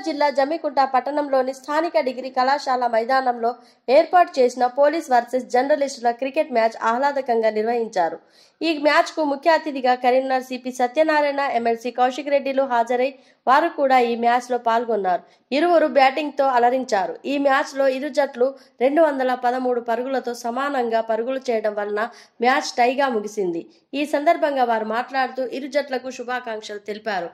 జిల్లా జమ్మికుంట పట్టణంలోని స్థానిక డిగ్రీ కళాశాల మైదానంలో ఏర్పాటు చేసిన పోలీస్ వర్సెస్ జర్నలిస్టుల క్రికెట్ మ్యాచ్ ఆహ్లాదకంగా నిర్వహించారు ఈ మ్యాచ్ కు ముఖ్య అతిథిగా కరీంనగర్ సిపి సత్యనారాయణ ఎమ్మెల్సీ కౌశిక్ రెడ్డిలు హాజరై వారు కూడా ఈ మ్యాచ్ లో పాల్గొన్నారు ఇరువురు బ్యాటింగ్ తో అలరించారు ఈ మ్యాచ్ లో ఇరు జట్లు రెండు వందల పదమూడు పరుగులతో సమానంగా పరుగులు చేయడం వలన మ్యాచ్ టైగా ముగిసింది ఈ సందర్భంగా వారు మాట్లాడుతూ ఇరు జట్లకు శుభాకాంక్షలు తెలిపారు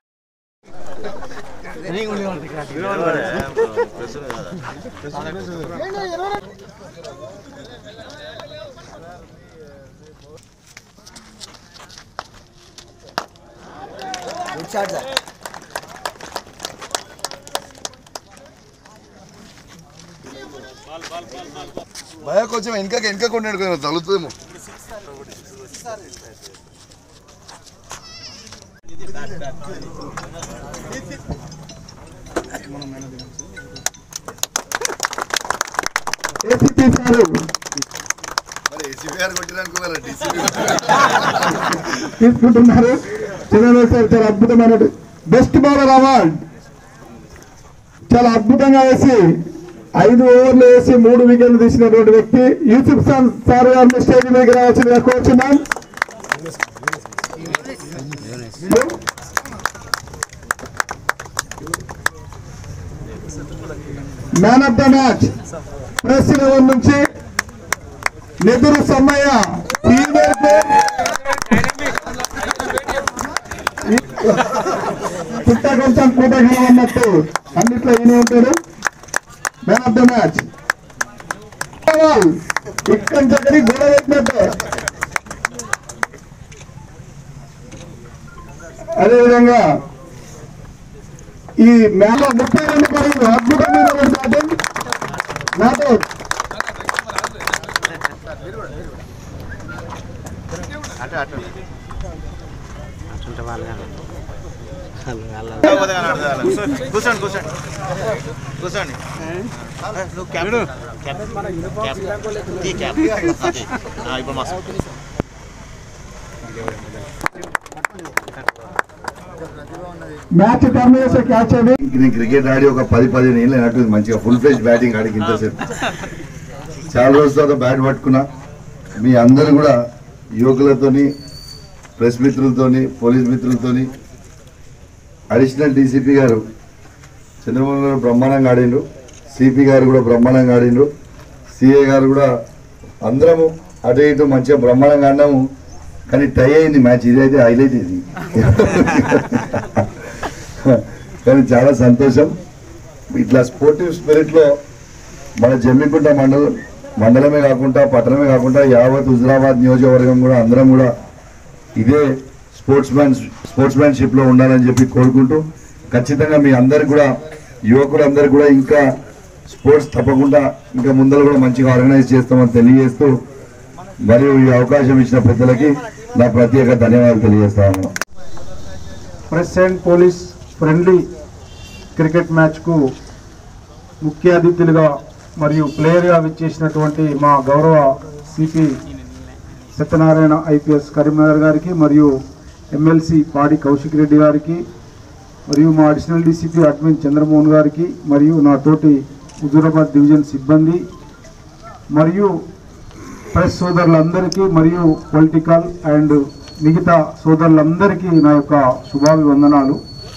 భయ కొంచెం వెనక వెనక కొన్నాడు కొంచెం తగులుతుందేమో ఏసీపీ సారు మరి ఏసీబీ గారు కొట్టినానికి మరి డీసీబీ తీసుకుంటున్నారు చంద్రబాబు సార్ చాలా అద్భుతమైన బెస్ట్ బౌలర్ అవార్డ్ చాలా అద్భుతంగా వేసి ఐదు ఓవర్లు వేసి మూడు వికెట్లు తీసినటువంటి వ్యక్తి యూసుఫ్ సార్ సార్ గారిని స్టేజ్ మీదకి రావాల్సిందిగా కోరుచున్నాం man of the match press level నుంచి నెదురు సమ్మయ్య సీనియర్ ప్లేయర్ పుట్ట కొంచెం కూటగా అన్నట్టు అన్నిట్లో ఈయన ఉంటాడు మ్యాన్ ఆఫ్ ద మ్యాచ్ ఇక్కడి దగ్గర గోడ పెట్టినట్టు అదేవిధంగా ఈ మేళ ముప్పై రెండు పరుగులు అద్భుతమైన బ్యాటింగ్ నాతో కూర్చోండి కూర్చోండి కూర్చోండి నువ్వు క్యాప్ క్యాప్ క్యాప్ ఈ క్యాప్ అదే. ఆ, ఇప్పుడు మస్తు మ్యాచ్ టర్మినేషన్ చేసే క్యాచ్ అది నేను క్రికెట్ ఆడి ఒక పది పదిహేను ఏళ్ళు అయినట్టుంది మంచిగా ఫుల్ ఫ్లెజ్ బ్యాటింగ్ ఆడికి ఇంతసేపు చాలా రోజుల తర్వాత బ్యాట్ పట్టుకున్నా మీ అందరూ కూడా యువకులతోని ప్రెస్ మిత్రులతోని పోలీస్ మిత్రులతోని అడిషనల్ డీసీపీ గారు చంద్రబాబు గారు బ్రహ్మాండంగా ఆడిండ్రు సిపి గారు కూడా బ్రహ్మాండంగా ఆడిండ్రు సిఏ గారు కూడా అందరము అటు ఇటు మంచిగా బ్రహ్మాండంగా ఆడినాము కానీ టై అయింది మ్యాచ్ ఇదైతే హైలైట్ ఇది కానీ చాలా సంతోషం ఇట్లా స్పోర్టివ్ స్పిరిట్లో మన జమ్మికుంట మండలం మండలమే కాకుండా పట్టణమే కాకుండా యావత్ హుజరాబాద్ నియోజకవర్గం కూడా అందరం కూడా ఇదే స్పోర్ట్స్ మ్యాన్ స్పోర్ట్స్ మ్యాన్షిప్లో ఉండాలని చెప్పి కోరుకుంటూ ఖచ్చితంగా మీ అందరికి కూడా యువకులందరికీ కూడా ఇంకా స్పోర్ట్స్ తప్పకుండా ఇంకా ముందర కూడా మంచిగా ఆర్గనైజ్ చేస్తామని తెలియజేస్తూ మరియు ఈ అవకాశం ఇచ్చిన పెద్దలకి నా ప్రత్యేక ధన్యవాదాలు తెలియజేస్తా ఉన్నాను press and police friendly cricket మ్యాచ్కు ముఖ్య అతిథులుగా మరియు ప్లేయర్గా విచ్చేసినటువంటి మా గౌరవ సిపి సత్యనారాయణ ఐపీఎస్ కరీంనగర్ గారికి మరియు ఎమ్మెల్సీ పాడి కౌశిక్ రెడ్డి గారికి మరియు మా అడిషనల్ డీసీపీ అడ్మిన్ చంద్రమోహన్ గారికి మరియు నా తోటి హుజూరాబాద్ డివిజన్ సిబ్బంది మరియు ప్రెస్ సోదరులందరికీ మరియు పొలిటికల్ అండ్ మిగతా సోదరులందరికీ నా యొక్క శుభాభివందనాలు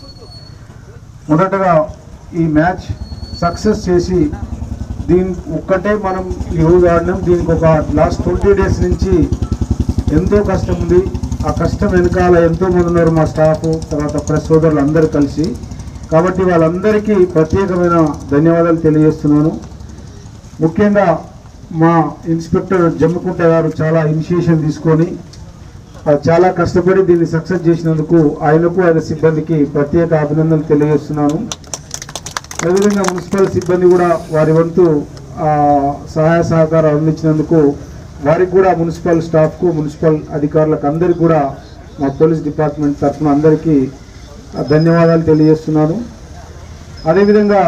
మొదటగా ఈ మ్యాచ్ సక్సెస్ చేసి దీని ఒక్కటే మనం ఈ రోజు ఆడినాం దీనికి ఒక లాస్ట్ ట్వంటీ డేస్ నుంచి ఎంతో కష్టం ఉంది ఆ కష్టం వెనకాల ఎంతో మంది ఉన్నారు మా స్టాఫ్ తర్వాత ప్రెస్ సోదరులు అందరూ కలిసి కాబట్టి వాళ్ళందరికీ ప్రత్యేకమైన ధన్యవాదాలు తెలియజేస్తున్నాను ముఖ్యంగా మా ఇన్స్పెక్టర్ జమ్ముకుంట గారు చాలా ఇనిషియేషన్ తీసుకొని ఆ, చాలా కష్టపడి దీన్ని సక్సెస్ చేసినందుకు ఆయనకు ఆయన సిబ్బందికి ప్రత్యేక అభినందనలు తెలియజేస్తున్నాను అదేవిధంగా మున్సిపల్ సిబ్బంది కూడా వారి వంతు ఆ, సహాయ సహకారం అందించినందుకు వారికి కూడా మున్సిపల్ స్టాఫ్కు మున్సిపల్ అధికారులకు అందరికీ కూడా మా పోలీస్ డిపార్ట్మెంట్ తరఫున అందరికీ ఆ, ధన్యవాదాలు తెలియజేస్తున్నాను అదేవిధంగా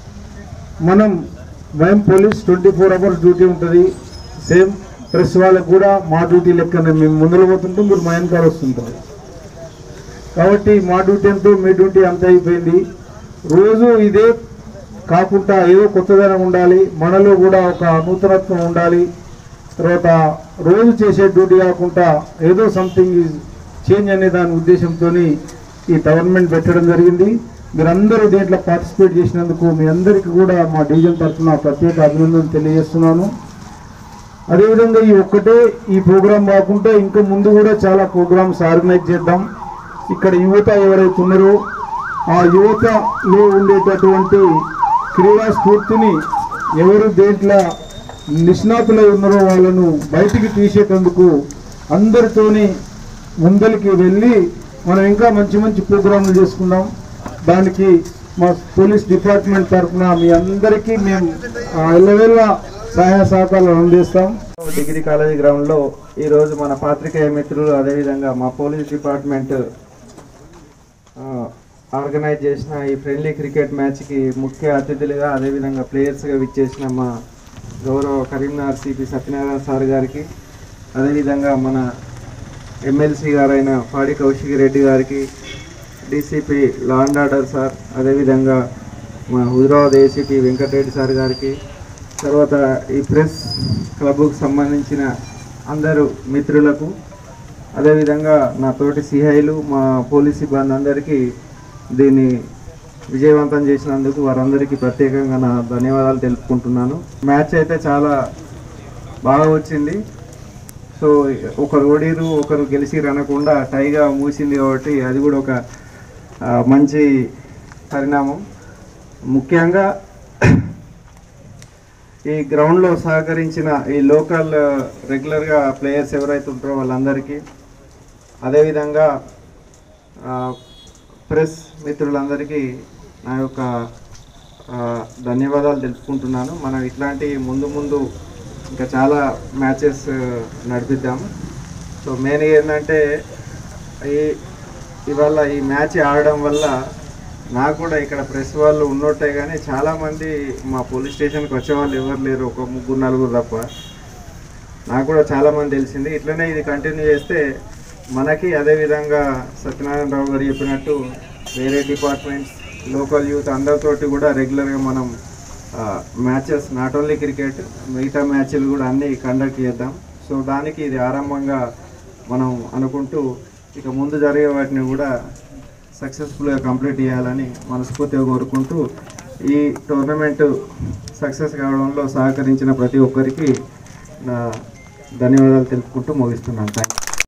మనం మేము police twenty four hours duty ఉంటుంది సేమ్ ప్రెస్ వాళ్ళకు కూడా మా డ్యూటీ లెక్కనే మేము ముందర పోతుంటాం మీరు మా వెనకాల వస్తుంటారు కాబట్టి మా డ్యూటీ ఎంతో మీ డ్యూటీ అంత అయిపోయింది రోజు ఇదే కాకుండా ఏదో కొత్తదనం ఉండాలి మనలో కూడా ఒక నూతనత్వం ఉండాలి తర్వాత రోజు చేసే డ్యూటీ కాకుండా ఏదో సంథింగ్ ఈజ్ చేంజ్ అనే దాని ఉద్దేశంతో ఈ టోర్నమెంట్ పెట్టడం జరిగింది మీరందరూ దీంట్లో పార్టిసిపేట్ చేసినందుకు మీ అందరికీ కూడా మా డివిజన్ తరఫున ప్రత్యేక అభినందనలు తెలియజేస్తున్నాను అదేవిధంగా ఈ ఒక్కటే ఈ ప్రోగ్రాం కాకుండా ఇంకా ముందు కూడా చాలా ప్రోగ్రామ్స్ ఆర్గనైజ్ చేద్దాం ఇక్కడ యువత ఎవరైతే ఉన్నారో ఆ యువతలో ఉండేటటువంటి క్రీడా స్ఫూర్తిని ఎవరు దేంట్లో నిష్ణాతులై ఉన్నారో వాళ్ళను బయటికి తీసేటందుకు అందరితోని ముందరికి వెళ్ళి మనం ఇంకా మంచి మంచి ప్రోగ్రాంలు చేసుకుందాం దానికి మా పోలీస్ డిపార్ట్మెంట్ తరఫున మీ అందరికీ మేము ఆ, ఎల్లవేళ సహాయ సహకారాలు అందిస్తాం డిగ్రీ కాలేజీ గ్రౌండ్లో ఈరోజు మన పాత్రికేయ మిత్రులు అదేవిధంగా మా పోలీస్ డిపార్ట్మెంట్ ఆ, ఆర్గనైజ్ చేసిన ఈ ఫ్రెండ్లీ క్రికెట్ మ్యాచ్కి ముఖ్య అతిథులుగా అదేవిధంగా ప్లేయర్స్గా విచ్చేసిన మా గౌరవ కరీంనగర్ సిపి సత్యనారాయణ సార్ గారికి అదేవిధంగా మన ఎమ్మెల్సీ గారైన పాడి కౌశిక్ రెడ్డి గారికి DCP law and order sir అదేవిధంగా మా హుజరాబాద్ ఏసీపీ వెంకటరెడ్డి సార్ గారికి తర్వాత ఈ ప్రెస్ క్లబ్కు సంబంధించిన అందరూ మిత్రులకు అదేవిధంగా నా తోటి సిఐలు మా పోలీస్ సిబ్బంది అందరికీ దీన్ని విజయవంతం చేసినందుకు వారందరికీ ప్రత్యేకంగా నా ధన్యవాదాలు తెలుపుకుంటున్నాను మ్యాచ్ అయితే చాలా బాగా వచ్చింది సో ఒకరు ఓడిరు ఒకరు గెలిచిరు అనకుండా టైగా మూసింది కాబట్టి అది కూడా ఒక ఆ, మంచి పరిణామం ముఖ్యంగా ఈ గ్రౌండ్లో సహకరించిన ఈ లోకల్ రెగ్యులర్గా ప్లేయర్స్ ఎవరైతే ఉంటారో వాళ్ళందరికీ అదేవిధంగా ఆ, ప్రెస్ మిత్రులందరికీ నా యొక్క ఆ, ధన్యవాదాలు తెలుపుకుంటున్నాను మనం ఇట్లాంటి ముందు ముందు ఇంకా చాలా మ్యాచెస్ నడిపిద్దాము సో మెయిన్ ఏంటంటే ఈ ఇవాళ ఈ మ్యాచ్ ఆడడం వల్ల నాకు కూడా ఇక్కడ ప్రెస్ వాళ్ళు ఉన్నట్టే కానీ చాలామంది మా పోలీస్ స్టేషన్కి వచ్చే వాళ్ళు ఎవరు లేరు ఒక ముగ్గురు నలుగురు తప్ప నాకు కూడా చాలామంది తెలిసింది ఇట్లనే ఇది కంటిన్యూ చేస్తే మనకి అదేవిధంగా సత్యనారాయణరావు గారు చెప్పినట్టు వేరే డిపార్ట్మెంట్స్ లోకల్ యూత్ అందరితోటి కూడా రెగ్యులర్గా మనం మ్యాచెస్ నాట్ ఓన్లీ క్రికెట్ మిగతా మ్యాచ్లు కూడా అన్నీ కండక్ట్ చేద్దాం సో దానికి ఇది ఆరంభంగా మనం అనుకుంటూ ఇక ముందు జరిగే వాటిని కూడా సక్సెస్ఫుల్గా కంప్లీట్ చేయాలని మనస్ఫూర్తిగా కోరుకుంటూ ఈ టోర్నమెంట్ సక్సెస్ కావడంలో సహకరించిన ప్రతి ఒక్కరికి నా ధన్యవాదాలు తెలుపుకుంటూ ముగిస్తున్నాను థ్యాంక్ యూ